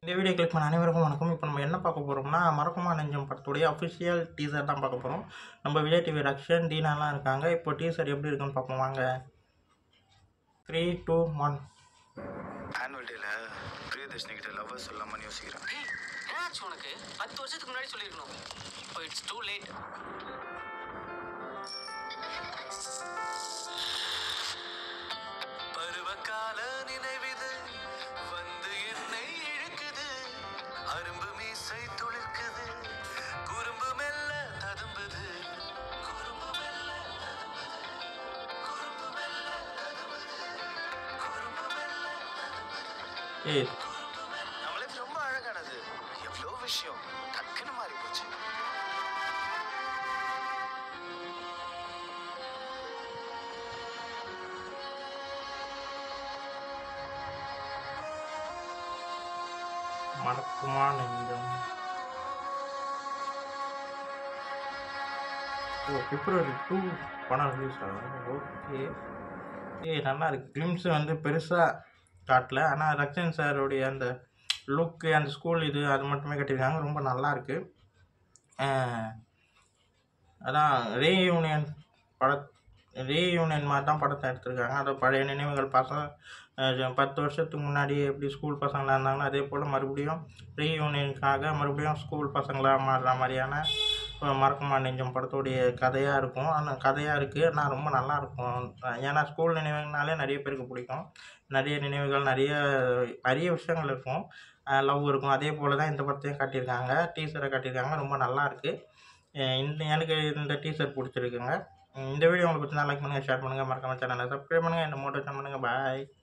இந்த video click பண்ண அனைவருக்கும் வணக்கம் இப்போ நம்ம என்ன பார்க்க போகிறோம்னா மறக்குமா நெஞ்சம் படத்துடைய அஃபிஷியல் டீசர் தான் பார்க்க போகிறோம் நம்ம விஜய் டிவி ரக்ஷன் தீனாலாம் இருக்காங்க இப்போ டீசர் எப்படி இருக்குன்னு பார்ப்போம் வாங்க த்ரீ டூ ஒன் ஆனுவல் டேல பிரியதர்ஷினி கிட்ட லவ்வர் சொல்லாமன்னு யோசிக்கிறேன் ஏய், என்னாச்சு உனக்கு பத்து வருஷத்துக்கு முன்னாடி சொல்லிருக்கணும் இப்போ இட்ஸ் டூ லேட் பருவகால நினைவிது வந்து என்னை இழுக்குது அரும்பு மீசை துளிர்க்குது குறும்பு மெல்ல ததும்புது குறும்பு மெல்ல ததும்புது குறும்பு மெல்ல ததும்புது குறும்பு மெல்ல ஏய் நம்ம லைஃப் ரொம்ப அழகானது எவ்வளோ விஷயம் டக்குன்னு மாறி போச்சு மறக்குமா நெஞ்சம் ஓ பிப்ரவரி டூ படம் ரிலீஸ் ஆகும் ஓகே ஏய் நல்லா இருக்கு கிளிம்ஸ் வந்து பெருசாக காட்டல ஆனால் ரக்ஷன் சாருடைய அந்த லுக்கு அந்த ஸ்கூல் இது அது மட்டுமே கட்டியிருக்காங்க ரொம்ப நல்லா இருக்கு அஹ், அதான் ரீயூனியன் பட ரீயூனியன் மாதிரி தான் படத்தை எடுத்திருக்காங்க அது பழைய நினைவுகள் பசங்க அஹ், பத்து வருஷத்துக்கு முன்னாடி எப்படி ஸ்கூல் பசங்களாக இருந்தாங்களோ அதே போல் மறுபடியும் ரீயூனியனுக்காக மறுபடியும் ஸ்கூல் பசங்களாக மாறுற மாதிரியான ஒரு மறக்குமா நெஞ்சம் படத்துடைய கதையாக இருக்கும் ஆனால் கதையாக இருக்குது ஆனால் ரொம்ப நல்லா இருக்கும் ஏன்னா ஸ்கூல் நினைவுகள்னாலே நிறைய பேருக்கு பிடிக்கும் நிறைய நினைவுகள் நிறைய நிறைய விஷயங்கள் இருக்கும் லவ் இருக்கும் அதே போல் தான் இந்த படத்தையும் காட்டியிருக்காங்க டீசரை காட்டியிருக்காங்க ரொம்ப நல்லா இருக்குது அஹ் இந்த எனக்கு இந்த டீசர் பிடிச்சிருக்குங்க இந்த வீடியோ உங்களுக்கு பிடிச்சிருந்தா லைக் பண்ணுங்கள் ஷேர் பண்ணுங்கள் மறக்காம சேனலை சப்ஸ்கிரைப் பண்ணுங்கள் இந்த மோட்டிவேஷன் பண்ணுங்கள் பாய்